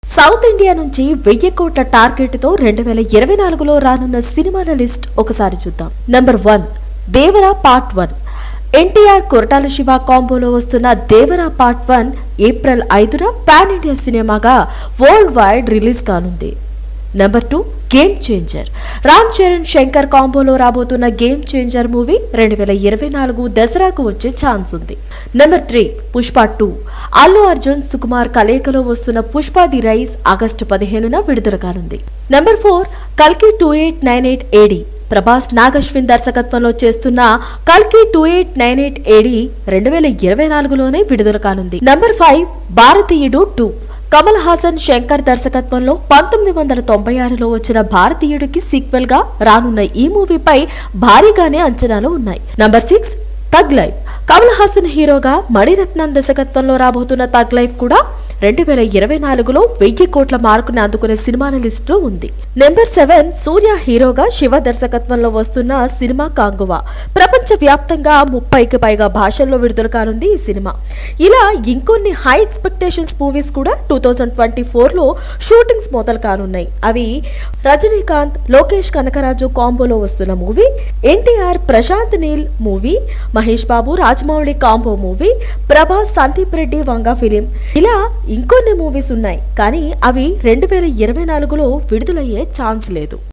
south India నుంచి వెయ్యి కోట్ల టార్గెట్ తో రెండు వేల ఇరవై నాలుగులో రానున్న సినిమాల లిస్ట్ ఒకసారి చూద్దాం number one Devara part one NTR Koratala Siva కాంబోలో వస్తున్న దేవరా పార్ట్ వన్ ఏప్రిల్ ఐదున పాన్ ఇండియా సినిమాగా వరల్డ్ వైడ్ రిలీజ్ కానుంది number two game changer Ram Charan Shankar కాంబోలో రాబోతున్న గేమ్ చేంజర్ మూవీ రెండు వేల ఇరవై నాలుగు దసరాకు వచ్చే ఛాన్స్ ఉంది number three Pushpa two Allu Arjun Sukumar కలయికలో వస్తున్న పుష్ప ది రైస్ ఆగస్టు పదిహేనున విడుదల కానుంది నెంబర్ ఫోర్ కల్కి two eight nine eight AD Prabhas Nag Ashwin దర్శకత్వంలో చేస్తున్న కల్కి two eight nine eight AD రెండు వేల ఇరవై నాలుగులోనే విడుదల కానుంది number five Bharateeyudu two Kamal Haasan Shankar దర్శకత్వంలో పంతొమ్మిది వందల తొంభై ఆరులో వచ్చిన భారతీయుడికి సీక్వెల్ గా రానున్న ఈ మూవీపై భారీగానే అంచనాలు ఉన్నాయి number six thug life Kamal Haasan హీరోగా మణిరత్నం దర్శకత్వంలో రాబోతున్న తగ్ లైఫ్ కూడా రెండు వేల ఇరవై నాలుగులో వెయ్యి కోట్ల మార్కుని అందుకునే సినిమాల లిస్టులో ఉంది నెంబర్ సెవెన్ సూర్య హీరోగా శివ దర్శకత్వంలో వస్తున్న సినిమా కాంగువా ప్రపంచ వ్యాప్తంగా ముప్పైకి పైగా భాషల్లో విడుదల కానుంది ఈ సినిమా ఇలా ఇంకొన్ని హై ఎక్స్పెక్టేషన్స్ మూవీస్ కూడా టూ థౌజండ్ ట్వంటీ ఫోర్లో షూటింగ్స్ మొదలు కానున్నాయి అవి రజనీకాంత్ లోకేష్ కనకరాజు కాంబోలో వస్తున్న movie NTR Prashanth Neel movie Mahesh Babu Rajamouli combo movie Prabhas Sandeep Reddy Vanga film ఇలా ఇంకొన్ని మూవీస్ ఉన్నాయి కానీ అవి రెండు వేల ఇరవై నాలుగులో విడుదలయ్యే ఛాన్స్ లేదు